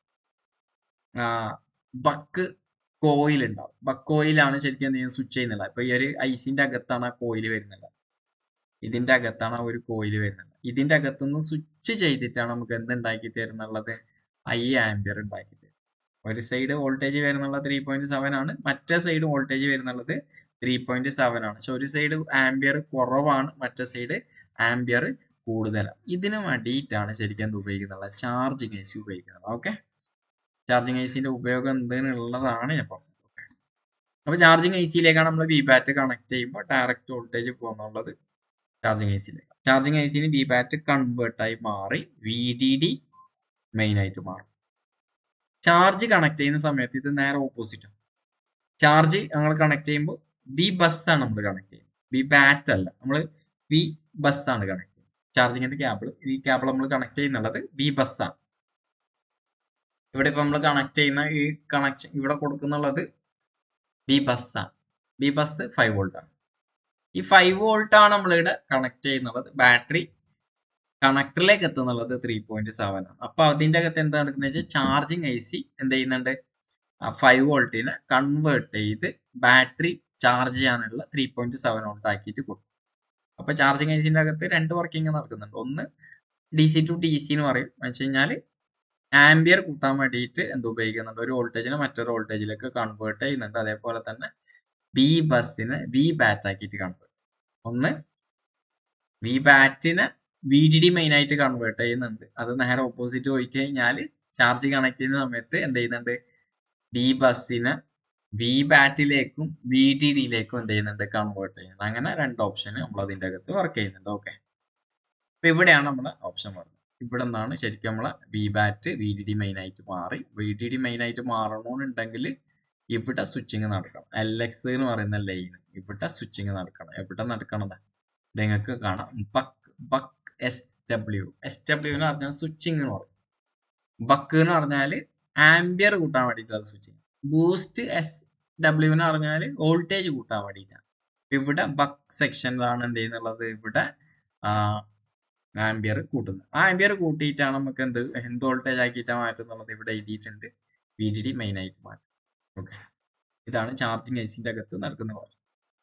ബക്ക് കോയിൽ ഉണ്ടാവും ബക്ക് കോയിലാണ് ശരിക്കും എന്ത് ചെയ്യുന്നത് സ്വിച്ച് ചെയ്യുന്നത് ഇപ്പൊ ഈ ഒരു ഐസിന്റെ അകത്താണ് ആ കോയിൽ വരുന്നത് ഇതിന്റെ അകത്താണ് ആ ഒരു കോയിൽ വരുന്നത് ഇതിന്റെ അകത്തുനിന്ന് സ്വിച്ച് ചെയ്തിട്ടാണ് നമുക്ക് എന്ത് ഉണ്ടാക്കി തരുന്നുള്ളത് ഐ ആംബിയർ ഉണ്ടാക്കി തരും ഒരു സൈഡ് വോൾട്ടേജ് വരുന്നുള്ള ത്രീ പോയിന്റ് സെവൻ ആണ് മറ്റേ സൈഡ് വോൾട്ടേജ് വരുന്നുള്ളത് ത്രീ പോയിന്റ് സെവൻ ആണ് പക്ഷെ ഒരു സൈഡ് ആംബിയർ കുറവാണ് മറ്റേ സൈഡ് ആംബിയർ കൂടുതലാണ് ഇതിന് വേണ്ടിയിട്ടാണ് ശരിക്കും എന്ത് ഉപയോഗിക്കുന്നത് ചാർജിങ് ഐ സി ഉപയോഗിക്കുന്നത് ഓക്കെ ചാർജിങ് ഐ സിന്റെ ഉപയോഗം എന്തെന്നുള്ളതാണ് ഞാൻ പറഞ്ഞത് അപ്പൊ ചാർജിങ് ഐ സിയിലേക്കാണ് നമ്മൾ വി ബാറ്റ് കണക്ട് ചെയ്യുമ്പോൾ ഡയറക്റ്റ് വോൾട്ടേജ് പോകുന്നുള്ളത് ചാർജിങ് ഐ സിയിലേക്ക് ചാർജിങ് ഐ സിന് വി ബാറ്റ് കൺവേർട്ടായി മാറി വി ഡി ഡി മെയിൻ ആയിട്ട് മാറും ചാർജ് കണക്ട് ചെയ്യുന്ന സമയത്ത് ഇത് നേരെ ഓപ്പോസിറ്റ് ആണ് ചാർജ് നമ്മൾ കണക്ട് ചെയ്യുമ്പോൾ വി ബസ് ആണ് നമ്മൾ കണക്ട് ചെയ്യുന്നത് വി ബാറ്റ് അല്ല നമ്മൾ വി ബസ് ആണ് കണക്ട് ചെയ്യുന്നത് ചാർജിങ്ങിന്റെ കേബിൾ ഈ കേബിൾ നമ്മൾ കണക്ട് ചെയ്യുന്നുള്ളത് വി ബസ് ആണ് ഇവിടെ ഇപ്പൊ നമ്മൾ കണക്ട് ചെയ്യുന്ന ഈ കണക്ഷൻ ഇവിടെ കൊടുക്കുന്നുള്ളത് ബി ബസ് ആണ് ബി ബസ് ഫൈവ് വോൾട്ട് ആണ് ഈ ഫൈവ് വോൾട്ട് ആണ് നമ്മളിവിടെ കണക്ട് ചെയ്യുന്നത് ബാറ്ററി കണക്ടറിലേക്ക് എത്തുന്നുള്ളത് ത്രീ പോയിന്റ് സെവൻ ആണ് അപ്പൊ അതിന്റെ അകത്ത് എന്താ നടക്കുന്നത് വെച്ചാൽ ചാർജിങ് ഐ സി എന്ത് ചെയ്യുന്നുണ്ട് ഫൈവ് വോൾട്ടിനെ കൺവേർട്ട് ചെയ്ത് ബാറ്ററി ചാർജ് ചെയ്യാനുള്ള ത്രീ പോയിന്റ് സെവൻ വോൾട്ട് ആക്കിയിട്ട് കൊടുക്കും അപ്പൊ ചാർജിങ് ഐ സിന്റെ അകത്ത് രണ്ട് വർക്കിംഗ് നടക്കുന്നുണ്ട് ഒന്ന് D C to D C എന്ന് പറയും എന്ന് വെച്ച് കഴിഞ്ഞാൽ ആംബിയർ കൂട്ടാൻ വേണ്ടിയിട്ട് എന്ത് ഉപയോഗിക്കുന്നുണ്ട് ഒരു വോൾട്ടേജിനെ മറ്റൊരു വോൾട്ടേജിലേക്ക് കൺവേർട്ട് ചെയ്യുന്നുണ്ട് അതേപോലെ തന്നെ ബി ബസ്സിനെ വി ബാറ്റ് ആക്കിയിട്ട് കൺവേർട്ട് ഒന്ന് വി ബാറ്റിനെ വി ഡി ഡി മെയിൻ ആയിട്ട് കൺവേർട്ട് ചെയ്യുന്നുണ്ട് അത് നേരെ ഓപ്പോസിറ്റ് പോയി കഴിഞ്ഞാൽ ചാർജ് കണക്ട് ചെയ്യുന്ന സമയത്ത് എന്ത് ചെയ്യുന്നുണ്ട് ബി ബസ്സിനെ വി ബാറ്റിലേക്കും വി ഡി ഡിയിലേക്കും എന്ത് ചെയ്യുന്നുണ്ട് കൺവേർട്ട് ചെയ്യുന്നത് അങ്ങനെ രണ്ട് ഓപ്ഷൻ നമ്മൾ അതിന്റെ അകത്ത് വർക്ക് ചെയ്യുന്നുണ്ട് ഓക്കെ അപ്പൊ ഇവിടെയാണ് നമ്മുടെ ഓപ്ഷൻ വരുന്നത് ഇവിടെ നിന്നാണ് ശരിക്കും നമ്മളെ V bat V D D main ആയിട്ട് മാറി വി ഡി ഡി മെയിൻ ആയിട്ട് മാറണമെന്നുണ്ടെങ്കിൽ ഇവിടെ സ്വിച്ചിങ് നടക്കണം എൽ എക്സ് എന്ന് പറയുന്ന ലൈൻ ഇവിടെ സ്വിച്ചിങ് നടക്കണം എവിടെ നടക്കണത് നിങ്ങൾക്ക് കാണാം buck buck S W S W എന്ന് പറഞ്ഞാൽ സ്വിച്ചിങ് എന്ന് പറയും ബക്ക് എന്ന് പറഞ്ഞാൽ ആംബിയർ കൂട്ടാൻ വേണ്ടിയിട്ടുള്ള സ്വിച്ചിങ് ബൂസ്റ്റ് എസ് ഡബ്ല്യു എന്ന് പറഞ്ഞാൽ വോൾട്ടേജ് കൂട്ടാൻ വേണ്ടിയിട്ടാണ് ഇവിടെ ബക്ക് സെക്ഷനിലാണ് എന്ത് ചെയ്യുന്നുള്ളത് ഇവിടെ ആംബിയർ കൂട്ടുന്നത് ആ ആംബിയർ കൂട്ടിയിട്ടാണ് നമുക്ക് എന്ത് എന്ത് വോൾട്ടേജ് ആക്കിയിട്ടാണ് മാറ്റുന്നുള്ളത് ഇവിടെ എഴുതിയിട്ടുണ്ട് വി ഡി ഡി മെയിൻ ആയിട്ട് മാറ്റും ഓക്കെ ഇതാണ് ചാർജിങ് ഐസിന്റെ അകത്ത് നടക്കുന്ന പോലെ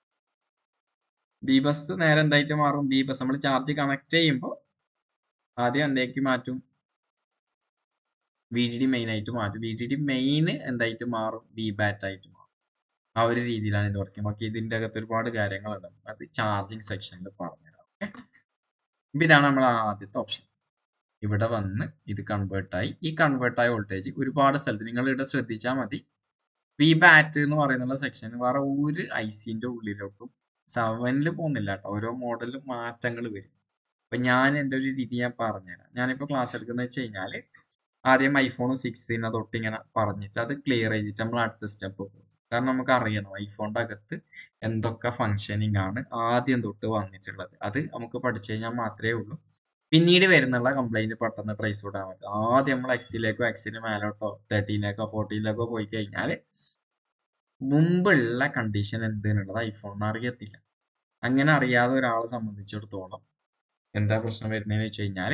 ബി ബസ് നേരെ എന്തായിട്ട് മാറും ബി ബസ് നമ്മൾ ചാർജ് കണക്ട് ചെയ്യുമ്പോൾ ആദ്യം എന്തേക്ക് മാറ്റും വി ഡി ഡി മെയിൻ ആയിട്ട് മാറ്റും വി ഡി ഡി മെയിൻ എന്തായിട്ട് മാറും ബി ബാറ്റ് ആയിട്ട് മാറും ആ ഒരു രീതിയിലാണ് ഇത് വർക്ക് ചെയ്യുന്നത് ഓക്കെ ഇതിന്റെ അകത്ത് ഒരുപാട് കാര്യങ്ങളുണ്ട് അത് ചാർജിങ് സെക്ഷനിൽ പറഞ്ഞുതരാം ഓക്കെ ഇപ്പൊ ഇതാണ് നമ്മൾ ആദ്യത്തെ ഓപ്ഷൻ ഇവിടെ വന്ന് ഇത് കൺവേർട്ട് ആയി ഈ കൺവേർട്ട് ആയ വോൾട്ടേജ് ഒരുപാട് സ്ഥലത്ത് നിങ്ങൾ ഇവിടെ ശ്രദ്ധിച്ചാൽ മതി വി ബാറ്റ് എന്ന് പറയുന്ന സെക്ഷൻ വേറെ ഒരു ഐ സിന്റെ ഉള്ളിലോട്ടും സെവനിൽ പോകുന്നില്ല കേട്ടോ ഓരോ മോഡലും മാറ്റങ്ങൾ വരും അപ്പൊ ഞാൻ എൻ്റെ ഒരു രീതി ഞാൻ പറഞ്ഞുതരാം ഞാനിപ്പോ ക്ലാസ് എടുക്കുന്നത് വെച്ച് കഴിഞ്ഞാല് ആദ്യം ഐഫോൺ സിക്സിനെ തൊട്ട് ഇങ്ങനെ പറഞ്ഞിട്ട് അത് ക്ലിയർ ചെയ്തിട്ട് നമ്മൾ അടുത്ത സ്റ്റെപ്പ് പോകും കാരണം നമുക്ക് അറിയണം ഐഫോണിന്റെ അകത്ത് എന്തൊക്കെ ഫങ്ഷനിങ് ആണ് ആദ്യം തൊട്ട് വന്നിട്ടുള്ളത് അത് നമുക്ക് പഠിച്ചു കഴിഞ്ഞാൽ മാത്രമേ ഉള്ളൂ പിന്നീട് വരുന്നുള്ള കംപ്ലൈന്റ് പെട്ടെന്ന് ട്രേസ് വിടാൻ പറ്റും ആദ്യം നമ്മൾ എക്സിലേക്കോ എക്സിന് മേലോട്ടോ തേർട്ടീനിലേക്കോ ഫോർട്ടീനിലേക്കോ പോയി കഴിഞ്ഞാൽ മുമ്പുള്ള കണ്ടീഷൻ എന്തെന്നുള്ളത് ഐഫോണിന് അറിയത്തില്ല അങ്ങനെ അറിയാതെ ഒരാളെ സംബന്ധിച്ചിടത്തോളം എന്താ പ്രശ്നം വരുന്നതെന്ന് വെച്ച് കഴിഞ്ഞാൽ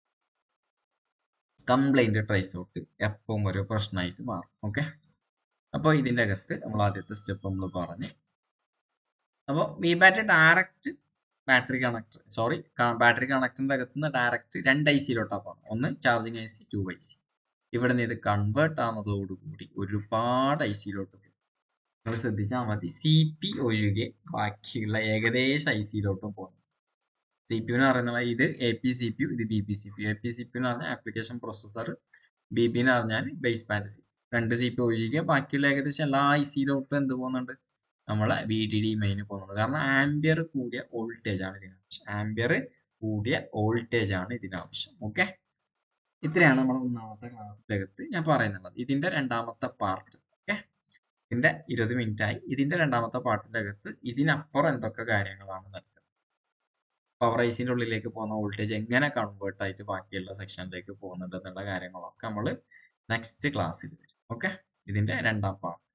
കംപ്ലൈന്റ് ട്രേസ് ഔട്ട് എപ്പം ഒരു പ്രശ്നമായിട്ട് മാറും ഓക്കെ അപ്പോൾ ഇതിൻ്റെ അകത്ത് നമ്മൾ ആദ്യത്തെ സ്റ്റെപ്പ് നമ്മൾ പറഞ്ഞ് അപ്പോൾ V bat direct battery connector sorry battery കണക്ടറിന്റെ അകത്ത് നിന്ന് ഡയറക്റ്റ് രണ്ട് ഐ സിയിലോട്ടാണ് പോകുന്നത് ഒന്ന് charging I C to I C ഇവിടെ നിന്ന് ഇത് കൺവേർട്ട് ആവുന്നതോടുകൂടി ഒരുപാട് ഐ സിയിലോട്ട് പോകും നിങ്ങൾ ശ്രദ്ധിച്ചാൽ മതി സി പി ഒഴികെ ബാക്കിയുള്ള ഏകദേശം ഐ സിയിലോട്ടും പോകുന്നു സി പി എന്ന് പറയുന്നത് ഇത് എ പി സി പി ഇത് B P C P A P C P എന്ന് പറഞ്ഞാൽ ആപ്ലിക്കേഷൻ പ്രൊസസ്സർ ബി പി എന്ന് പറഞ്ഞാൽ ബേസ് ബാൻഡ് സി രണ്ട് സി പി ഒഴികെ ബാക്കിയുള്ള ഏകദേശം എല്ലാ ഐ സിയിലോട്ടും എന്ത് പോകുന്നുണ്ട് നമ്മളെ വി ഡി ഡി മെയിന് പോകുന്നുണ്ട് കാരണം ആംബിയർ കൂടിയ വോൾട്ടേജ് ആണ് ഇതിനാവശ്യം ആംബിയർ കൂടിയ വോൾട്ടേജ് ആണ് ഇതിനാവശ്യം ഓക്കെ ഇത്രയാണ് നമ്മൾ ഒന്നാമത്തെ ക്ലാസ്സിനകത്ത് ഞാൻ പറയുന്നുള്ളത് ഇതിന്റെ രണ്ടാമത്തെ പാർട്ട് ഓക്കെ ഇതിന്റെ ഇരുപത് മിനിറ്റ് ആയി ഇതിന്റെ രണ്ടാമത്തെ പാർട്ടിന്റെ അകത്ത് ഇതിനപ്പുറം എന്തൊക്കെ കാര്യങ്ങളാണ് നടക്കുന്നത് പവർ ഐസിന്റെ ഉള്ളിലേക്ക് പോകുന്ന വോൾട്ടേജ് എങ്ങനെ കൺവേർട്ട് ആയിട്ട് ബാക്കിയുള്ള സെക്ഷനിലേക്ക് പോകുന്നുണ്ട് എന്നുള്ള കാര്യങ്ങളൊക്കെ നമ്മൾ നെക്സ്റ്റ് ക്ലാസ്സിൽ വരും ഓക്കെ ഇതിന്റെ രണ്ടാം പാർട്ട്